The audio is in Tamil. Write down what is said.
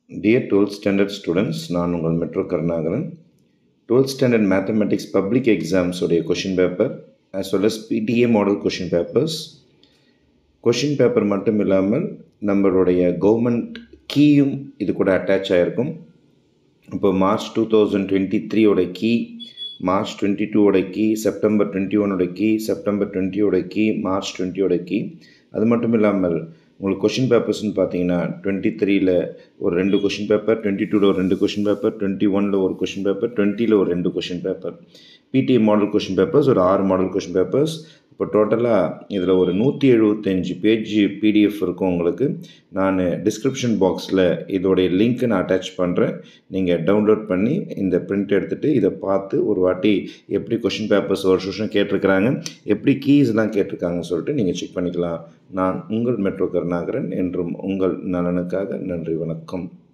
டியர் டுவெல்த் ஸ்டாண்டர்ட் ஸ்டூடெண்ட்ஸ் நான் உங்கள் metro Karunakaran twelfth standard mathematics public எக்ஸாம்ஸோடைய question paper as well as PTA model question papers question paper மட்டும் இல்லாமல் நம்மளுடைய கவர்மெண்ட் கீயும் இது கூட அட்டாச் ஆகிருக்கும் இப்போ மார்ச் டூ தௌசண்ட் டுவெண்ட்டி த்ரீயோட கீ மார்ச் டுவெண்ட்டி டூவோட கீ செப்டம்பர் டுவெண்ட்டி ஒனோட கீ செப்டம்பர் டுவெண்ட்டியோட கீ மார்ச் டுவெண்ட்டியோட கீ அது மட்டும் இல்லாமல் உங்களுக்கு கொஷின் பேப்பர்ஸ்னு பார்த்தீங்கன்னா டுவெண்ட்டி த்ரீல ஒரு ரெண்டு கொஷின் பேப்பர் டுவெண்ட்டி டூவில் ஒரு ரெண்டு கொஷின் பேப்பர் டுவெண்ட்டி ஒனில் ஒரு கொஷின் பேப்பர் டுவெண்ட்டியில் ஒரு ரெண்டு question paper PTA model question papers ஒரு ஆறு மாடல் கொஷின் பேப்பர்ஸ் இப்போ டோட்டலாக இதில் ஒரு நூற்றி எழுபத்தஞ்சு பேஜ் பிடிஎஃப் இருக்கும் உங்களுக்கு நான் டிஸ்கிரிப்ஷன் பாக்ஸில் இதோடைய லிங்க்கை நான் அட்டாச் பண்ணுறேன் நீங்கள் டவுன்லோட் பண்ணி இந்த பிரிண்ட் எடுத்துகிட்டு இதை பார்த்து ஒரு வாட்டி எப்படி கொஷின் பேப்பர்ஸ் ஒரு வருஷம் கேட்டிருக்கிறாங்க எப்படி கீஸ்லாம் கேட்டிருக்காங்கன்னு சொல்லிட்டு நீங்கள் செக் பண்ணிக்கலாம் நான் உங்கள் மெட்ரோ கருணாகரன் என்றும் உங்கள் நலனுக்காக நன்றி வணக்கம்